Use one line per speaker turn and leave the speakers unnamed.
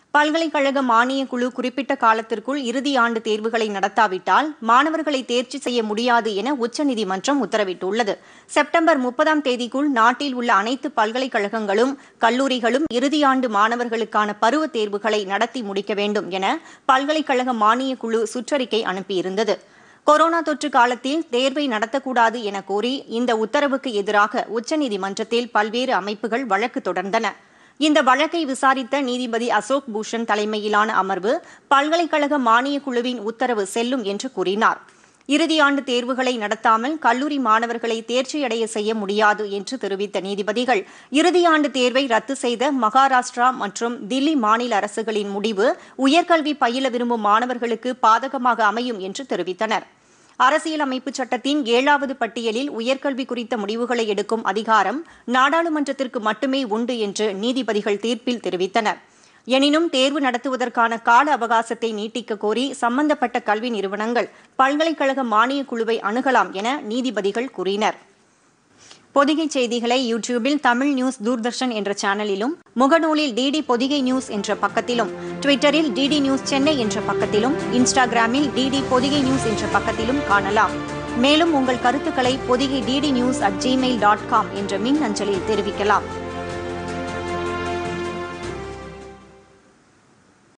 பல்கலைக்கழக மானியக் குழு குறிப்பிட்ட காலத்திற்குள் இறுதி ஆண்டு தேர்வுகளை நடத்தாவிட்டால் மாணவர்களை தேர்ச்சி செய்ய முடியாது என உச்சநீதிமன்றம் உத்தரவிட்டுள்ளது செப்டம்பர் முப்பதாம் தேதிக்குள் நாட்டில் உள்ள அனைத்து பல்கலைக்கழகங்களும் கல்லூரிகளும் இறுதியாண்டு மாணவர்களுக்கான பருவத் தேர்வுகளை நடத்தி முடிக்க வேண்டும் என பல்கலைக்கழக மானியக் குழு சுற்றறிக்கை அனுப்பியிருந்தது கொரோனா தொற்று காலத்தில் தேர்வை நடத்தக்கூடாது என கோரி இந்த உத்தரவுக்கு எதிராக உச்சநீதிமன்றத்தில் பல்வேறு அமைப்புகள் வழக்கு தொடர்ந்தன இந்த வழக்கை விசாரித்த நீதிபதி அசோக் பூஷன் தலைமையிலான அமர்வு பல்கலைக்கழக மானியக் குழுவின் உத்தரவு செல்லும் என்று கூறினார் இறுதியாண்டு தேர்வுகளை நடத்தாமல் கல்லூரி மாணவர்களை தேர்ச்சியடைய செய்ய முடியாது என்று தெரிவித்த நீதிபதிகள் இறுதியாண்டு தேர்வை ரத்து செய்த மகாராஷ்டிரா மற்றும் தில்லி மாநில அரசுகளின் முடிவு உயர்கல்வி பயில விரும்பும் மாணவர்களுக்கு பாதகமாக அமையும் என்று தெரிவித்தனர் அரசியலமைப்பு சட்டத்தின் ஏழாவது பட்டியலில் உயர்கல்வி குறித்த முடிவுகளை எடுக்கும் அதிகாரம் நாடாளுமன்றத்திற்கு மட்டுமே உண்டு என்று நீதிபதிகள் தீர்ப்பில் தெரிவித்தனர் எனினும் தேர்வு நடத்துவதற்கான கால அவகாசத்தை நீட்டிக்க கோரி சம்பந்தப்பட்ட கல்வி நிறுவனங்கள் பல்கலைக்கழக மானியக் குழுவை அணுகலாம் என நீதிபதிகள் கூறினர் பொதிகை செய்திகளை யூடியூபில் தமிழ் நியூஸ் தூர்தர்ஷன் என்ற சேனலிலும் முகநூலில் டிடி பொதிகை நியூஸ் என்ற பக்கத்திலும் ட்விட்டரில் டிடி நியூஸ் சென்னை என்ற பக்கத்திலும் இன்ஸ்டாகிராமில் டிடி பொதிகை நியூஸ் என்ற பக்கத்திலும் காணலாம் மேலும் உங்கள் கருத்துக்களை Pothigai DD news at Gmail dot com என்ற மின் அஞ்சலில் தெரிவிக்கலாம்